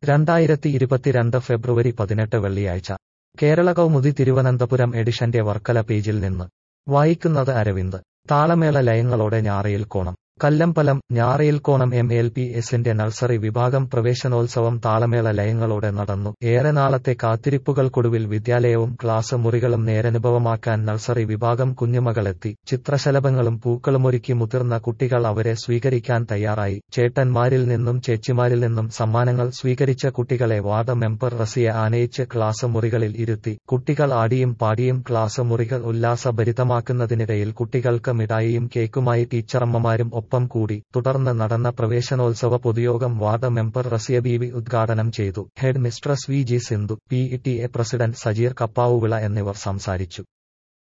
രണ്ടായിരത്തി ഇരുപത്തിരണ്ട് ഫെബ്രുവരി പതിനെട്ട് വെള്ളിയാഴ്ച കേരള കൗമുദി തിരുവനന്തപുരം എഡിഷന്റെ വർക്കല പേജിൽ നിന്ന് വായിക്കുന്നത് അരവിന്ദ് താളമേള ലയങ്ങളോടെ ഞാറയിൽ കോണം Kallambalam Njarayil Konam M L P എസിന്റെ നഴ്സറി വിഭാഗം പ്രവേശനോത്സവം താളമേള ലയങ്ങളോടെ നടന്നു ഏറെ നാളത്തെ കാത്തിരിപ്പുകൾക്കൊടുവിൽ വിദ്യാലയവും ക്ലാസ് മുറികളും നേരനുഭവമാക്കാൻ നഴ്സറി വിഭാഗം കുഞ്ഞുമകളെത്തി ചിത്രശലഭങ്ങളും പൂക്കളുമൊരുക്കി മുതിർന്ന കുട്ടികൾ അവരെ സ്വീകരിക്കാൻ തയ്യാറായി ചേട്ടന്മാരിൽ നിന്നും ചേച്ചിമാരിൽ നിന്നും സമ്മാനങ്ങൾ സ്വീകരിച്ച കുട്ടികളെ വാർഡ് മെമ്പർ റസിയെ ആനയിച്ച് ക്ലാസ് മുറികളിൽ ഇരുത്തി കുട്ടികൾ ആടിയും പാടിയും ക്ലാസ് മുറികൾ ഉല്ലാസഭരിതമാക്കുന്നതിനിടയിൽ കുട്ടികൾക്ക് മിഠായിയും കേക്കുമായി ടീച്ചറമ്മമാരും ഒപ്പം കൂടി തുടർന്ന് നടന്ന പ്രവേശനോത്സവ പൊതുയോഗം വാർഡ് മെമ്പർ റസിയ ബീവി ഉദ്ഘാടനം ചെയ്തു headmistress V G Sindhu P T A president Sajeer Kappavuvila എന്നിവർ സംസാരിച്ചു